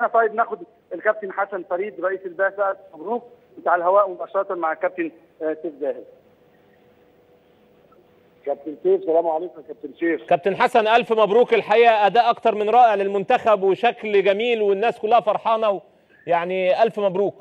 طيب ناخد الكابتن حسن فريد رئيس البعثه مبروك بتاع الهواء مباشره مع الكابتن آه، سيف زاهر كابتن سيف السلام عليكم يا كابتن سيف كابتن حسن الف مبروك الحقيقه اداء اكتر من رائع للمنتخب وشكل جميل والناس كلها فرحانه و... يعني الف مبروك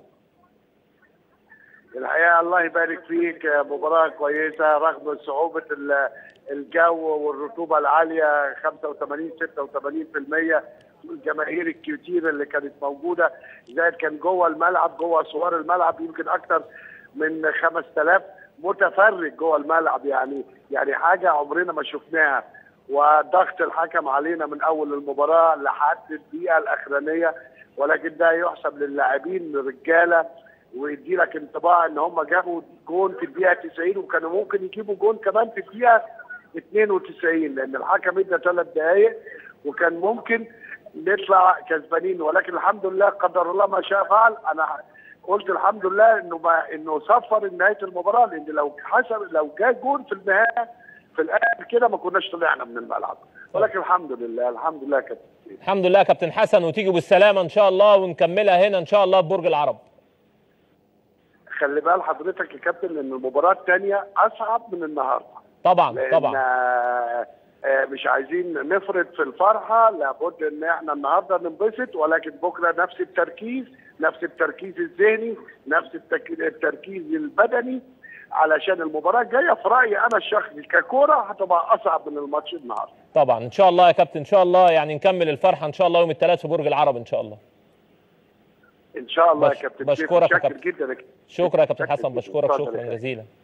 الحقيقه الله يبارك فيك مباراه كويسه رغم صعوبه ال- الجو والرطوبه العاليه 85 86% الجماهير الكتير اللي كانت موجوده زائد كان جوه الملعب جوه اسوار الملعب يمكن اكثر من 5000 متفرج جوه الملعب يعني يعني حاجه عمرنا ما شفناها وضغط الحكم علينا من اول المباراه لحد الدقيقه الاخرانيه ولكن ده يحسب للاعبين رجاله ويدي لك انطباع ان هم جابوا جون في الدقيقه 90 وكانوا ممكن يجيبوا جون كمان في الدقيقه 92 لان الحكم ادى ثلاث دقائق وكان ممكن نطلع كسبانين ولكن الحمد لله قدر الله ما شاء فعل انا قلت الحمد لله انه ما انه صفر نهايه المباراه لان لو حسب لو جاء جون في النهايه في الاخر كده ما كناش طلعنا من الملعب ولكن الحمد لله الحمد لله كابتن الحمد لله يا كابتن حسن وتيجوا بالسلامه ان شاء الله ونكملها هنا ان شاء الله في برج العرب خلي بال حضرتك يا كابتن ان المباراه الثانيه اصعب من النهارده طبعا لان طبعا آه، آه، مش عايزين نفرط في الفرحه لابد ان احنا النهارده ننبسط ولكن بكره نفس التركيز نفس التركيز الذهني نفس التك- التركيز البدني علشان المباراه الجايه في رايي انا الشخصي ككوره هتبقى اصعب من الماتش النهارده طبعا ان شاء الله يا كابتن ان شاء الله يعني نكمل الفرحه ان شاء الله يوم الثلاث في برج العرب ان شاء الله ان شاء الله بش- يا كابتن بشكرك يا شاكر كابتن. جدا يا كابتن. شكرا يا كابتن شكرا حسن جداً. بشكرك اتفضل يا شكرا كابتن. جزيلا